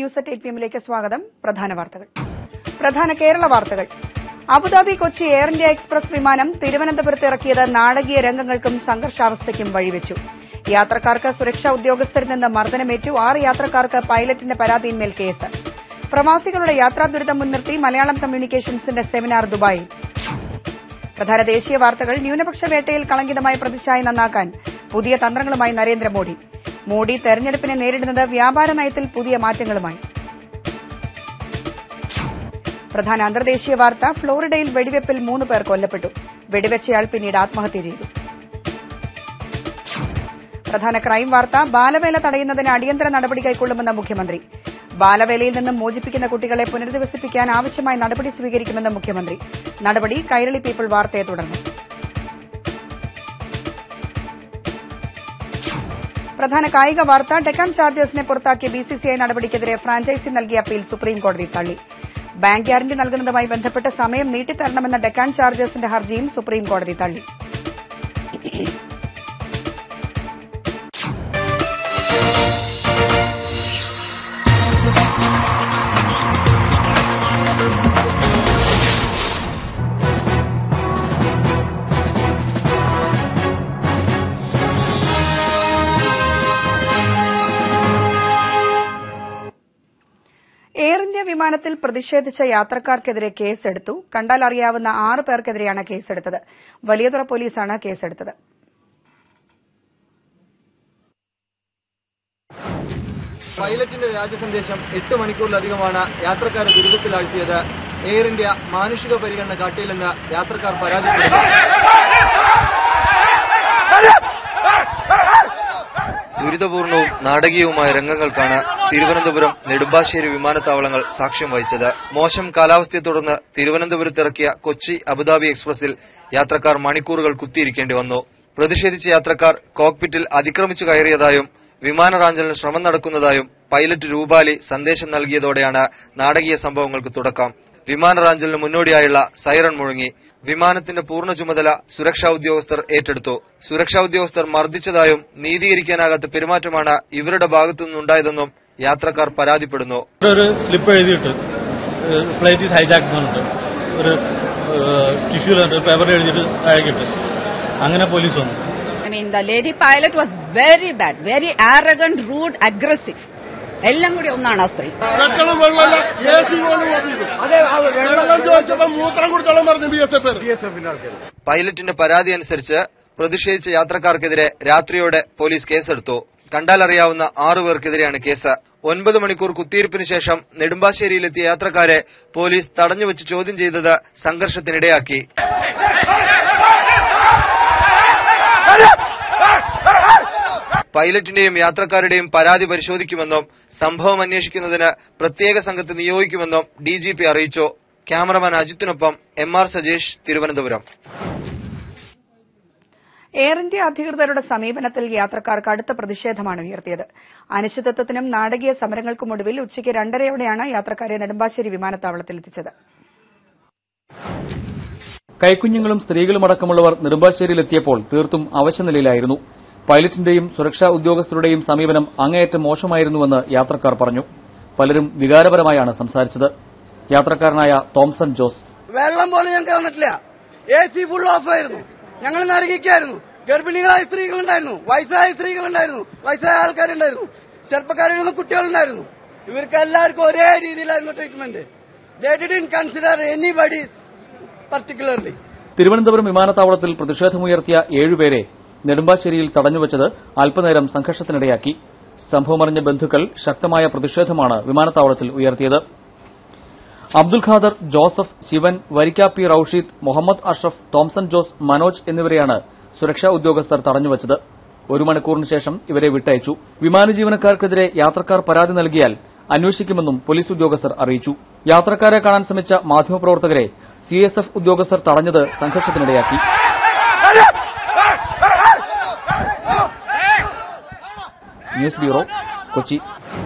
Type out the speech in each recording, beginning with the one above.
News at eight P എമ്മിലേക്ക് സ്വാഗതം പ്രധാന വാർത്തകൾ പ്രധാന കേരള വാർത്തകൾ Abu Dhabi Kochi Air India Express വിമാനം തിരുവനന്തപുരത്ത് ഇറക്കിയത് നാടകീയ രംഗങ്ങൾക്കും സംഘർഷാവസ്ഥയ്ക്കും വഴിവെച്ചു യാത്രക്കാർക്ക് സുരക്ഷാ ഉദ്യോഗസ്ഥരിൽ നിന്ന് മർദ്ദനമേറ്റു ആറ് യാത്രക്കാർക്ക് പൈലറ്റിന്റെ പരാതിയിന്മേൽ കേസ് പ്രവാസികളുടെ യാത്രാ ദുരിതം മുൻനിർത്തി മലയാളം കമ്മ്യൂണിക്കേഷൻസിന്റെ സെമിനാർ ദുബായിൽ പ്രധാന ദേശീയ വാർത്തകൾ ന്യൂനപക്ഷ വേട്ടയിൽ കളങ്കിതമായ പ്രതിച്ഛായ നന്നാക്കാൻ പുതിയ തന്ത്രങ്ങളുമായി നരേന്ദ്രമോദി മോഡി തെരഞ്ഞെടുപ്പിനെ നേരിടുന്നത് വ്യാപാര നയത്തിൽ പുതിയ മാറ്റങ്ങളുമായി പ്രധാന അന്തർദേശീയ വാർത്ത ഫ്ലോറിഡയിൽ വെടിവെപ്പിൽ മൂന്ന് പേർ കൊല്ലപ്പെട്ടു വെടിവെച്ചയാൾ പിന്നീട് ആത്മഹത്യ ചെയ്തു പ്രധാന ക്രൈം വാർത്ത ബാലവേല തടയുന്നതിന് അടിയന്തര നടപടി കൈക്കൊള്ളുമെന്ന് മുഖ്യമന്ത്രി ബാലവേലയിൽ നിന്നും മോചിപ്പിക്കുന്ന കുട്ടികളെ പുനരധിവസിപ്പിക്കാൻ ആവശ്യമായ നടപടി സ്വീകരിക്കുമെന്ന് മുഖ്യമന്ത്രി നടപടി കൈരളി പീപ്പിൾ വാർത്തയെ തുടർന്നു പ്രധാന കായിക വാർത്ത ഡെക്കാൻ ചാർജേഴ്സിനെ പുറത്താക്കിയ ബിസിസിഐ നടപടിക്കെതിരെ ഫ്രാഞ്ചൈസി നൽകിയ അപ്പീൽ സുപ്രീംകോടതി തള്ളി ബാങ്ക് ഗ്യാരണ്ടി നൽകുന്നതുമായി ബന്ധപ്പെട്ട് സമയം നീട്ടിത്തരണമെന്ന ഡെക്കാൻ ചാർജേഴ്സിന്റെ ഹർജിയും സുപ്രീംകോടതി തള്ളി എയർ ഇന്ത്യ വിമാനത്തിൽ പ്രതിഷേധിച്ച യാത്രക്കാർക്കെതിരെ കേസെടുത്തു കണ്ടാൽ അറിയാവുന്ന ആറ് പേർക്കെതിരെയാണ് കേസെടുത്തത് വലിയതുറ പോലീസാണ് കേസെടുത്തത് പൈലറ്റിന്റെ വ്യാജ സന്ദേശം എട്ട് മണിക്കൂറിലധികമാണ് യാത്രക്കാരെ ദുരിതത്തിലാഴ്ത്തിയത് എയർ ഇന്ത്യ മാനുഷിക പരിഗണന കാട്ടിയില്ലെന്ന് യാത്രക്കാർ പരാതിപ്പെടുന്നു ദുരിതപൂർണവും നാടകീയവുമായ രംഗങ്ങൾക്കാണ് തിരുവനന്തപുരം നെടുമ്പാശ്ശേരി വിമാനത്താവളങ്ങൾ സാക്ഷ്യം വഹിച്ചത് മോശം കാലാവസ്ഥയെ തുടർന്ന് തിരുവനന്തപുരത്തിറക്കിയ കൊച്ചി അബുദാബി എക്സ്പ്രസിൽ യാത്രക്കാർ മണിക്കൂറുകൾ കുത്തിയിരിക്കേണ്ടി വന്നു പ്രതിഷേധിച്ച യാത്രക്കാർ കോക്പിറ്റിൽ അതിക്രമിച്ചു കയറിയതായും വിമാന റാഞ്ചലിന് ശ്രമം നടക്കുന്നതായും പൈലറ്റ് രൂപാലി സന്ദേശം നൽകിയതോടെയാണ് നാടകീയ സംഭവങ്ങൾക്ക് തുടക്കം വിമാന റാഞ്ചലിന് മുന്നോടിയായുള്ള സൈറൺ മുഴങ്ങി വിമാനത്തിന്റെ പൂർണ്ണ ചുമതല സുരക്ഷാ ഉദ്യോഗസ്ഥർ ഏറ്റെടുത്തു സുരക്ഷാ ഉദ്യോഗസ്ഥർ മർദ്ദിച്ചതായും നീതീകരിക്കാനാകാത്ത പെരുമാറ്റമാണ് ഇവരുടെ ഭാഗത്തു നിന്നുണ്ടായതെന്നും യാത്രക്കാർ പരാതിപ്പെടുന്നു ഒരു സ്ലിപ്പ് എഴുതിയിട്ട് ഫ്ലൈറ്റ് ഈസ് ഹൈജാക്ക് എന്നുണ്ട് ഒരു ടിഷ്യൂ പേപ്പർ എഴുതിയിട്ട് താഴേക്കിട്ട് അങ്ങനെ പോലീസ് വന്നു I mean, the lady pilot was very bad, very arrogant, rude, aggressive. എല്ലാം കൂടി ഒന്നാണ് ആ സ്ത്രീ പെട്രോളും വെള്ളമല്ല എ സി പോലും ഓഫീസ് വെള്ളം ചോദിച്ചപ്പോ മൂത്രം കുടിച്ചോളം പറഞ്ഞു ബി എസ് എഫ് പൈലറ്റിന്റെ പരാതി അനുസരിച്ച് പ്രതിഷേധിച്ച യാത്രക്കാർക്കെതിരെ രാത്രിയോടെ പോലീസ് കേസെടുത്തു കണ്ടാലറിയാവുന്ന ആറു പേർക്കെതിരെയാണ് കേസ് ഒൻപത് മണിക്കൂർ കുത്തിയിരിപ്പിന് ശേഷം നെടുമ്പാശ്ശേരിയിലെത്തിയ യാത്രക്കാരെ പോലീസ് തടഞ്ഞുവച്ച് ചോദ്യം ചെയ്തത് സംഘർഷത്തിനിടയാക്കി പൈലറ്റിന്റെയും യാത്രക്കാരുടെയും പരാതി പരിശോധിക്കുമെന്നും സംഭവം അന്വേഷിക്കുന്നതിന് പ്രത്യേക സംഘത്തെ നിയോഗിക്കുമെന്നും ഡിജിപി അറിയിച്ചു ക്യാമറമാൻ അജിത്തിനൊപ്പം M R Sajesh Thiruvananthapuram Air India അധികൃതരുടെ സമീപനത്തിൽ യാത്രക്കാർ കടുത്ത പ്രതിഷേധമാണ് ഉയർത്തിയത് അനിശ്ചിതത്വത്തിനും നാടകീയ സമരങ്ങൾക്കുമൊടുവിൽ ഉച്ചയ്ക്ക് രണ്ടരയോടെയാണ് യാത്രക്കാരെ നെടുമ്പാശ്ശേരി വിമാനത്താവളത്തിലെത്തിച്ചത് കൈക്കുഞ്ഞുങ്ങളും സ്ത്രീകളും അടക്കമുള്ളവർ നെടുമ്പാശ്ശേരിയിലെത്തിയപ്പോൾ തീർത്തും അവശനിലയിലായിരുന്നു പൈലറ്റിന്റെയും സുരക്ഷാ ഉദ്യോഗസ്ഥരുടെയും സമീപനം അങ്ങേയറ്റം മോശമായിരുന്നുവെന്ന് യാത്രക്കാർ പറഞ്ഞു പലരും വികാരപരമായാണ് സംസാരിച്ചത് യാത്രക്കാരനായ തോംസൺ ജോസ് വെള്ളം പോലും ഞങ്ങൾക്ക് തന്നിട്ടില്ല എ സി ഫുൾ ഓഫ് ആയിരുന്നു ഞങ്ങൾ നരകിക്കായിരുന്നു ഗർഭിണികളായ സ്ത്രീകളുണ്ടായിരുന്നു വയസ്സായ സ്ത്രീകളുണ്ടായിരുന്നു വയസ്സായ ആൾക്കാരുണ്ടായിരുന്നു ചെറുപ്പക്കാരിൽ കുട്ടികളുണ്ടായിരുന്നു ഇവർക്ക് എല്ലാവർക്കും ഒരേ രീതിയിലായിരുന്നു treatment they didn't consider anybody particularly Thiruvananthapuram വിമാനത്താവളത്തിൽ പ്രതിഷേധമുയർത്തിയ ഏഴുപേരെ നെടുമ്പാശ്ശേരിയിൽ തടഞ്ഞുവച്ചത് അല്പനേരം സംഘർഷത്തിനിടയാക്കി സംഭവമറിഞ്ഞ ബന്ധുക്കൾ ശക്തമായ പ്രതിഷേധമാണ് വിമാനത്താവളത്തിൽ ഉയർത്തിയത് അബ്ദുൽ ഖാദർ ജോസഫ് ശിവൻ വരിക്കാപ്പി റൌഷീദ് മുഹമ്മദ് അഷ്റഫ് തോംസൺ ജോസ് മനോജ് എന്നിവരെയാണ് സുരക്ഷാ ഉദ്യോഗസ്ഥർ തടഞ്ഞുവച്ചത് ഒരു മണിക്കൂറിന് ശേഷം ഇവരെ വിട്ടയച്ചു വിമാന ജീവനക്കാർക്കെതിരെ യാത്രക്കാർ പരാതി നൽകിയാൽ അന്വേഷിക്കുമെന്നും പോലീസ് ഉദ്യോഗസ്ഥർ അറിയിച്ചു യാത്രക്കാരെ കാണാൻ ശ്രമിച്ച മാധ്യമപ്രവർത്തകരെ സിഎസ്എഫ് ഉദ്യോഗസ്ഥർ തടഞ്ഞത് സംഘർഷത്തിനിടയാക്കി ന്യൂസ് ബ്യൂറോ കൊച്ചി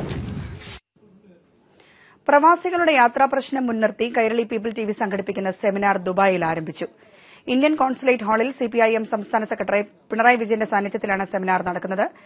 പ്രവാസികളുടെ യാത്രാ പ്രശ്നം മുൻനിർത്തി കൈരളി പീപ്പിൾ ടി വി സംഘടിപ്പിക്കുന്ന സെമിനാർ ദുബായിൽ ആരംഭിച്ചു ഇന്ത്യൻ കോൺസുലേറ്റ് ഹാളിൽ സിപിഐഎം സംസ്ഥാന സെക്രട്ടറി പിണറായി വിജയന്റെ സാന്നിധ്യത്തിലാണ് സെമിനാർ നടക്കുന്നത്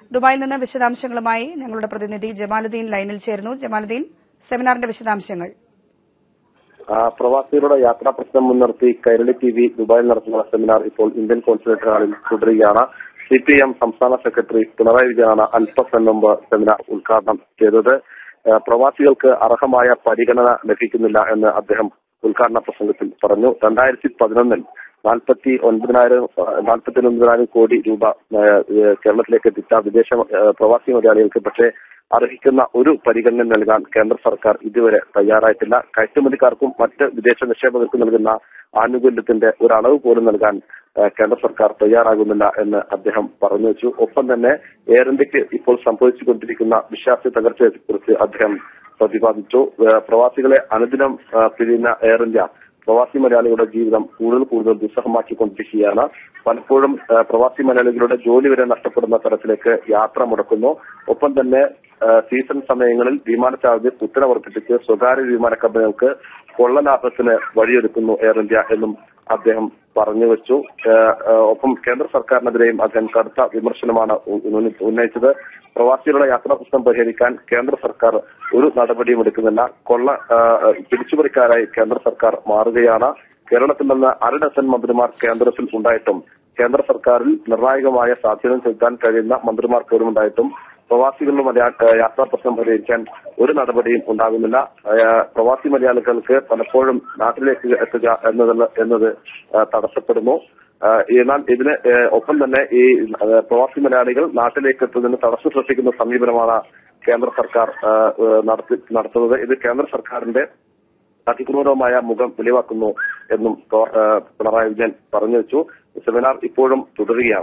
ദുബായിൽ നിന്ന് വിശദാംശങ്ങളുമായി ഞങ്ങളുടെ പ്രതിനിധി ജമാലുദ്ദീൻ ലൈനിൽ ചേരുന്നു ജമാലുദ്ദീൻ സെമിനാറിന്റെ വിശദാംശങ്ങൾ ആ, പ്രവാസികളുടെ യാത്രാ പ്രശ്നം മുൻനിർത്തി കൈരളി ടി വി ദുബായിൽ നടത്തുന്ന സെമിനാർ ഇപ്പോൾ ഇന്ത്യൻ കോൺസുലേറ്റ് ഹാളിൽ തുടരുകയാണ് സി പി എം സംസ്ഥാന സെക്രട്ടറി പിണറായി വിജയനാണ് അല്പസമയം മുമ്പ് സെമിനാർ ഉദ്ഘാടനം ചെയ്തത് ആ, പ്രവാസികൾക്ക് അർഹമായ പരിഗണന ലഭിക്കുന്നില്ല എന്ന് അദ്ദേഹം ഉദ്ഘാടന പ്രസംഗത്തിൽ പറഞ്ഞു രണ്ടായിരത്തി പതിനൊന്നിൽ നാൽപ്പത്തി ഒൻപതിനായിരം നാൽപ്പത്തി ഒൻപതിനായിരം കോടി രൂപ ആ, ഏ, കേരളത്തിലേക്ക് എത്തിച്ച വിദേശ ആ, പ്രവാസി മലയാളികൾക്ക് പക്ഷേ അർഹിക്കുന്ന ഒരു പരിഗണന നൽകാൻ കേന്ദ്ര സർക്കാർ ഇതുവരെ തയ്യാറായിട്ടില്ല കയറ്റുമതിക്കാർക്കും മറ്റ് വിദേശ നിക്ഷേപകർക്കും നൽകുന്ന ആനുകൂല്യത്തിന്റെ ഒരു അളവ് പോലും നൽകാൻ ആ, കേന്ദ്ര സർക്കാർ തയ്യാറാകുന്നില്ല എന്ന് അദ്ദേഹം പറഞ്ഞു വെച്ചു ഒപ്പം തന്നെ എയർ ഇന്ത്യക്ക് ഇപ്പോൾ സംഭവിച്ചുകൊണ്ടിരിക്കുന്ന വിശ്വാസ തകർച്ചയെക്കുറിച്ച് അദ്ദേഹം പ്രതിപാദിച്ചു ആ, പ്രവാസികളെ അനുദിനം ആ, പിരിയുന്ന എയർ ഇന്ത്യ പ്രവാസി മലയാളികളുടെ ജീവിതം കൂടുതൽ കൂടുതൽ ദുസ്സഹമാക്കിക്കൊണ്ടിരിക്കുകയാണ് പലപ്പോഴും ആ, പ്രവാസി മലയാളികളുടെ ജോലി വരെ നഷ്ടപ്പെടുന്ന തരത്തിലേക്ക് യാത്ര മുടക്കുന്നു ഒപ്പം തന്നെ ആ, സീസൺ സമയങ്ങളിൽ വിമാന ചാർജ് കുത്തനെ വർദ്ധിപ്പിച്ച് സ്വകാര്യ വിമാന കമ്പനികൾക്ക് കൊള്ള ലാഭത്തിന് വഴിയൊരുക്കുന്നു എയർ ഇന്ത്യ എന്നും അദ്ദേഹം പറഞ്ഞു വെച്ചു ആ, ആ, ഒപ്പം കേന്ദ്ര സർക്കാരിനെതിരെയും അദ്ദേഹം കടുത്ത വിമർശനമാണ് ഉ- ഉന്ന- ഉന്നയിച്ചത് പ്രവാസികളുടെ യാത്രാ പ്രശ്നം പരിഹരിക്കാൻ കേന്ദ്ര സർക്കാർ ഒരു നടപടിയും എടുക്കുന്നില്ല കൊള്ള ആ, പിടിച്ചുപറിക്കാരായി കേന്ദ്ര സർക്കാർ മാറുകയാണ് കേരളത്തിൽ നിന്ന് അര ഡസൻ മന്ത്രിമാർ കേന്ദ്രത്തിൽ ഉണ്ടായിട്ടും കേന്ദ്ര സർക്കാരിൽ നിർണായകമായ സ്വാധീനം ചെലുത്താൻ കഴിയുന്ന മന്ത്രിമാർ പോലും ഉണ്ടായിട്ടും പ്രവാസികളുടെ മലയാ- ഏഹ് യാത്രാ പ്രശ്നം പരിഹരിക്കാൻ ഒരു നടപടിയും ഉണ്ടാകുന്നില്ല ഏഹ് പ്രവാസി മലയാളികൾക്ക് പലപ്പോഴും നാട്ടിലേക്ക് എത്തുക എന്നതുള്ള എന്നത് ഏഹ് തടസ്സപ്പെടുന്നു ഏഹ് എന്നാൽ ഇതിന് ഏഹ് ഒപ്പം തന്നെ ഈ ഏഹ് പ്രവാസി മലയാളികൾ നാട്ടിലേക്ക് എത്തുന്നതിന് തടസ്സം സൃഷ്ടിക്കുന്ന സമീപനമാണ് കേന്ദ്ര സർക്കാർ ഏഹ് ഏഹ് നടത്തി നടത്തുന്നത് ഇത് കേന്ദ്ര സർക്കാരിന്റെ അതിക്രൂരമായ മുഖം വെളിവാക്കുന്നു എന്നും ഗവ- ഏഹ് പിണറായി വിജയൻ പറഞ്ഞു വെച്ചു സെമിനാർ ഇപ്പോഴും തുടരുകയാണ്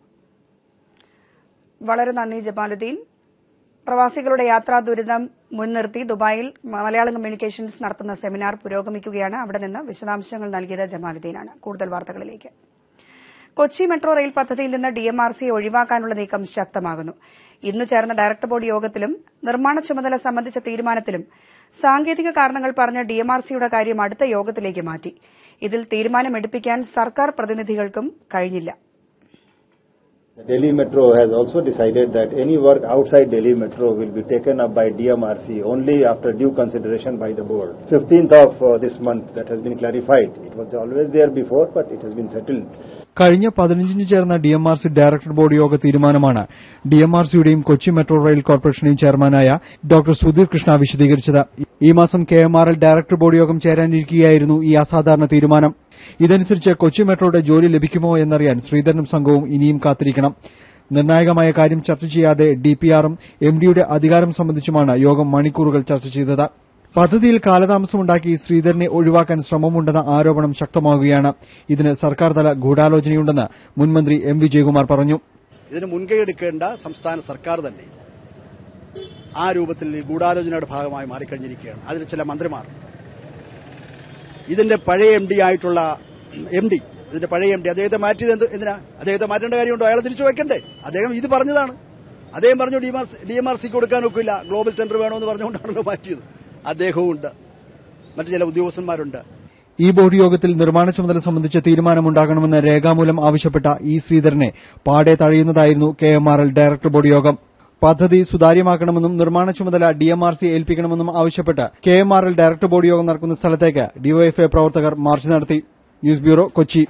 വളരെ നന്ദി ജമാലുദ്ദീൻ പ്രവാസികളുടെ യാത്രാ ദുരിതം മുൻനിർത്തി ദുബായിൽ മലയാളം കമ്മ്യൂണിക്കേഷൻസ് നടത്തുന്ന സെമിനാർ പുരോഗമിക്കുകയാണ് അവിടെ നിന്ന് വിശദാംശങ്ങൾ നൽകിയത് ജമാലുദ്ദീനാണ് കൂടുതൽ വാർത്തകളിലേക്ക് കൊച്ചി മെട്രോ റെയിൽ പദ്ധതിയിൽ നിന്ന് ഡിഎംആർസിയെ ഒഴിവാക്കാനുള്ള നീക്കം ശക്തമാകുന്നു ഇന്ന് ചേർന്ന ഡയറക്ടർ ബോർഡ് യോഗത്തിലും നിർമ്മാണ ചുമതല സംബന്ധിച്ച തീരുമാനത്തിലും സാങ്കേതിക കാരണങ്ങൾ പറഞ്ഞ് ഡിഎംആർസിയുടെ കാര്യം അടുത്ത യോഗത്തിലേക്ക് മാറ്റി ഇതിൽ തീരുമാനമെടുപ്പിക്കാൻ സർക്കാർ പ്രതിനിധികൾക്കും കഴിഞ്ഞില്ല The Delhi Metro has also decided that any work outside Delhi Metro will be taken up by DMRC only after due consideration by the board. 15th of uh, this month, that has been clarified. It was always there before, but it has been settled. കഴിഞ്ഞ പതിനഞ്ചിന് ചേർന്ന D M R C director board യോഗ തീരുമാനമാണ് D M R സിയുടെയും Kochi metro rail കോർപ്പറേഷന്റെയും ചെയർമാനായ doctor Sudheer Krishna വിശദീകരിച്ചത് ഈ മാസം K M R L director board യോഗം ചേരാനിരിക്കുകയായിരുന്നു ഈ അസാധാരണ തീരുമാനം ഇതനുസരിച്ച് കൊച്ചി മെട്രോയുടെ ജോലി ലഭിക്കുമോ എന്നറിയാൻ ശ്രീധരനും സംഘവും ഇനിയും കാത്തിരിക്കണം നിർണായകമായ കാര്യം ചർച്ച ചെയ്യാതെ ഡിപിആറും എംഡിയുടെ അധികാരം സംബന്ധിച്ചുമാണ് യോഗം മണിക്കൂറുകൾ ചർച്ച ചെയ്തത് പദ്ധതിയിൽ കാലതാമസമുണ്ടാക്കി ശ്രീധരനെ ഒഴിവാക്കാൻ ശ്രമമുണ്ടെന്ന ആരോപണം ശക്തമാകുകയാണ് ഇതിന് സർക്കാർ തല ഗൂഢാലോചനയുണ്ടെന്ന് മുൻമന്ത്രി എം വിജയകുമാർ പറഞ്ഞു ഇതിന് മുൻകൈയെടുക്കേണ്ട സംസ്ഥാന സർക്കാർ തന്നെ ആ രൂപത്തിൽ ഈ ഗൂഢാലോചനയുടെ ഭാഗമായി മാറിക്കഴിഞ്ഞിരിക്കുകയാണ് അതിൽ ചില മന്ത്രിമാർ ഇതിന്റെ പഴയ എം ഡി ആയിട്ടുള്ള എം ഡി ഇതിന്റെ പഴയ എം ഡി അദ്ദേഹത്തെ മാറ്റിയത് എന്ത് എന്തിനാ അദ്ദേഹത്തെ മാറ്റേണ്ട കാര്യമുണ്ടോ അയാളെ തിരിച്ചു വെക്കണ്ടേ അദ്ദേഹം ഇത് പറഞ്ഞതാണ് അദ്ദേഹം പറഞ്ഞു ഡി എം ആർ സിക്ക് കൊടുക്കാൻ ഒക്കില്ല ഗ്ലോബൽ ടെൻഡർ വേണമെന്ന് പറഞ്ഞുകൊണ്ടാണല്ലോ മാറ്റിയത് അദ്ദേഹവും ഉണ്ട് മറ്റു ചില ഉദ്യോഗസ്ഥന്മാരുണ്ട് ഈ ബോർഡ് യോഗത്തിൽ നിർമ്മാണ ചുമതല സംബന്ധിച്ച തീരുമാനമുണ്ടാകണമെന്ന് രേഖാമൂലം ആവശ്യപ്പെട്ട ഇ ശ്രീധരനെ പാടെ തഴയുന്നതായിരുന്നു K M R L director board യോഗം പദ്ധതി സുതാര്യമാക്കണമെന്നും നിർമ്മാണ ചുമതല ഡി എം ആർ സി ഏൽപ്പിക്കണമെന്നും ആവശ്യപ്പെട്ട് K M R L director board യോഗം നടക്കുന്ന സ്ഥലത്തേക്ക് ഡിവൈഎഫ്ഐ പ്രവർത്തകർ മാർച്ച് നടത്തി news bureau Kochi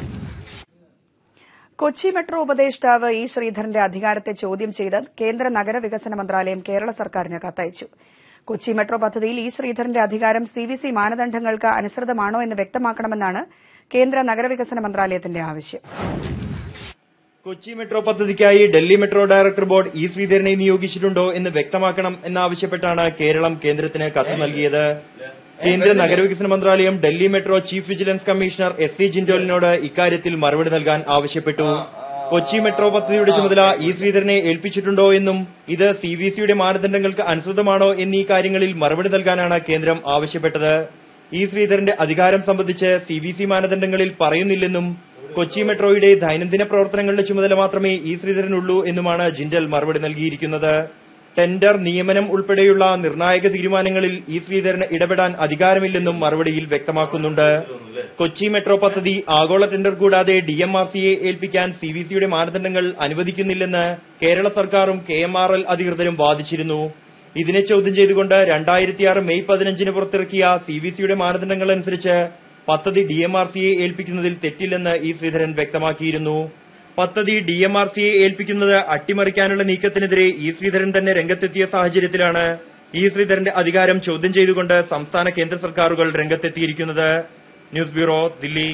Kochi metro ഉപദേഷ്ടാവ് ഇ ശ്രീധരന്റെ അധികാരത്തെ ചോദ്യം ചെയ്ത് കേന്ദ്ര നഗരവികസന മന്ത്രാലയം കേരള സർക്കാരിന് കത്തയച്ചു കൊച്ചി മെട്രോ പദ്ധതിയിൽ ഇ ശ്രീധരന്റെ അധികാരം സി വി സി മാനദണ്ഡങ്ങൾക്ക് അനുസൃതമാണോ എന്ന് വ്യക്തമാക്കണമെന്നാണ് കേന്ദ്ര നഗരവികസന മന്ത്രാലയത്തിന്റെ ആവശ്യം കൊച്ചി മെട്രോ പദ്ധതിക്കായി Delhi metro director board E ശ്രീധരനെ നിയോഗിച്ചിട്ടുണ്ടോ എന്ന് വ്യക്തമാക്കണം എന്നാവശ്യപ്പെട്ടാണ് കേരളം കേന്ദ്രത്തിന് കത്ത് നൽകിയത് കേന്ദ്ര നഗരവികസന മന്ത്രാലയം Delhi metro chief vigilance commissioner S C ജിൻഡോലിനോട് ഇക്കാര്യത്തിൽ മറുപടി നൽകാൻ ആവശ്യപ്പെട്ടു കൊച്ചി മെട്രോ പദ്ധതിയുടെ ചുമതല ഇ ശ്രീധരനെ ഏൽപ്പിച്ചിട്ടുണ്ടോ എന്നും ഇത് സി വി സിയുടെ മാനദണ്ഡങ്ങൾക്ക് അനുസൃതമാണോ എന്നീ കാര്യങ്ങളിൽ മറുപടി നൽകാനാണ് കേന്ദ്രം ആവശ്യപ്പെട്ടത് ഇ ശ്രീധരന്റെ അധികാരം സംബന്ധിച്ച് സി വി സി മാനദണ്ഡങ്ങളിൽ പറയുന്നില്ലെന്നും കൊച്ചി മെട്രോയുടെ ദൈനംദിന പ്രവർത്തനങ്ങളുടെ ചുമതല മാത്രമേ ഇ ശ്രീധരനുള്ളൂ എന്നുമാണ് ജിൻഡൽ മറുപടി നൽകിയിരിക്കുന്നത് ടെൻഡർ നിയമനം ഉൾപ്പെടെയുള്ള നിർണായക തീരുമാനങ്ങളിൽ ഇ ശ്രീധരന് ഇടപെടാൻ അധികാരമില്ലെന്നും മറുപടിയിൽ വ്യക്തമാക്കുന്നുണ്ട് കൊച്ചി മെട്രോ പദ്ധതി ആഗോള ടെൻഡർ കൂടാതെ ഡി എം ആർ സിയെ ഏൽപ്പിക്കാൻ സി വി സിയുടെ മാനദണ്ഡങ്ങൾ അനുവദിക്കുന്നില്ലെന്ന് കേരള സർക്കാരും കെ എം ആർ എൽ അധികൃതരും വാദിച്ചിരുന്നു ഇതിനെ ചോദ്യം ചെയ്തുകൊണ്ട് രണ്ടായിരത്തിയാറ് മെയ് പതിനഞ്ചിന് പുറത്തിറക്കിയ സി വി സിയുടെ മാനദണ്ഡങ്ങൾ അനുസരിച്ച് പദ്ധതി ഡി എം ആർ സിയെ ഏൽപ്പിക്കുന്നതിൽ തെറ്റില്ലെന്ന് ഇ ശ്രീധരൻ വ്യക്തമാക്കിയിരുന്നു പദ്ധതി ഡി എം ആർ സിയെ ഏൽപ്പിക്കുന്നത് അട്ടിമറിക്കാനുള്ള നീക്കത്തിനെതിരെ ഇ ശ്രീധരൻ തന്നെ രംഗത്തെത്തിയ സാഹചര്യത്തിലാണ് ഇ ശ്രീധരന്റെ അധികാരം ചോദ്യം ചെയ്തുകൊണ്ട് സംസ്ഥാന കേന്ദ്ര സർക്കാരുകൾ രംഗത്തെത്തിയിരിക്കുന്നത് ന്യൂസ് ബ്യൂറോ ദില്ലി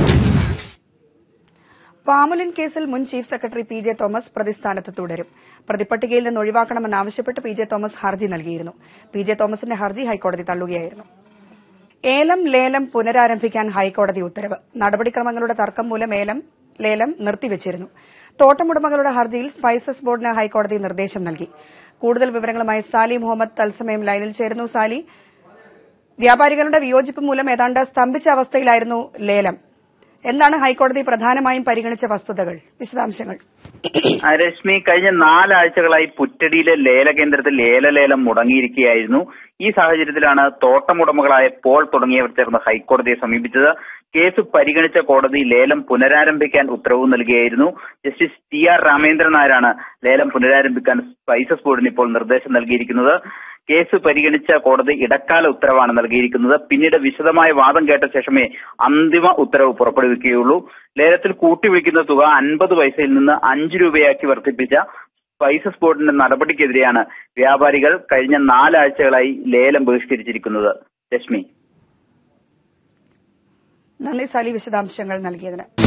പാമുലിൻ കേസിൽ മുൻ chief secretary P J Thomas പ്രതിസ്ഥാനത്ത് തുടരും പ്രതിപട്ടികയിൽ നിന്ന് ഒഴിവാക്കണമെന്നാവശ്യപ്പെട്ട് പി ജെ തോമസ് ഹർജി നൽകിയിരുന്നു പി ജെ തോമസിന്റെ ഹർജി ഹൈക്കോടതി തള്ളുകയായിരുന്നു ഏലം ലേലം പുനരാരംഭിക്കാൻ ഹൈക്കോടതി ഉത്തരവ് നടപടിക്രമങ്ങളുടെ തർക്കം മൂലം ഏലം ലേലം നിർത്തിവച്ചിരുന്നു തോട്ടമുടമകളുടെ ഹർജിയിൽ സ്പൈസസ് ബോർഡിന് ഹൈക്കോടതി നിർദ്ദേശം നൽകി കൂടുതൽ വിവരങ്ങളുമായി സാലി മുഹമ്മദ് തത്സമയം ലൈനിൽ ചേരുന്നു സാലി വ്യാപാരികളുടെ വിയോജിപ്പ് മൂലം ഏതാണ്ട് സ്തംഭിച്ച അവസ്ഥയിലായിരുന്നു ലേലം എന്താണ് ഹൈക്കോടതി പ്രധാനമായും പരിഗണിച്ച വസ്തുതകൾ വിശദാംശങ്ങൾ ആ, രശ്മി കഴിഞ്ഞ നാലാഴ്ചകളായി പുറ്റടിയിലെ ലേലകേന്ദ്രത്തിൽ ഏലലേലം മുടങ്ങിയിരിക്കുകയായിരുന്നു ഈ സാഹചര്യത്തിലാണ് തോട്ടമുടമകളായ പോൾ തുടങ്ങിയവർ ചേർന്ന് ഹൈക്കോടതിയെ സമീപിച്ചത് കേസ് പരിഗണിച്ച കോടതി ലേലം പുനരാരംഭിക്കാൻ ഉത്തരവ് നൽകിയായിരുന്നു ജസ്റ്റിസ് ടി ആർ രാമേന്ദ്രൻ നായരാണ് ലേലം പുനരാരംഭിക്കാൻ സ്പൈസസ് ബോർഡിന് ഇപ്പോൾ നിർദ്ദേശം നൽകിയിരിക്കുന്നത് കേസ് പരിഗണിച്ച കോടതി ഇടക്കാല ഉത്തരവാണ് നൽകിയിരിക്കുന്നത് പിന്നീട് വിശദമായ വാദം കേട്ട ശേഷമേ അന്തിമ ഉത്തരവ് പുറപ്പെടുവിക്കുകയുള്ളൂ ലേലത്തിൽ കൂട്ടിവയ്ക്കുന്ന തുക അൻപത് പൈസയിൽ നിന്ന് അഞ്ച് രൂപയാക്കി വർദ്ധിപ്പിച്ച സ്പൈസസ് ബോർഡിന്റെ നടപടിക്കെതിരെയാണ് വ്യാപാരികൾ കഴിഞ്ഞ നാലാഴ്ചകളായി ലേലം ബഹിഷ്കരിച്ചിരിക്കുന്നത് രശ്മി നന്ദി സാലി വിശദാംശങ്ങൾ നൽകിയതിന്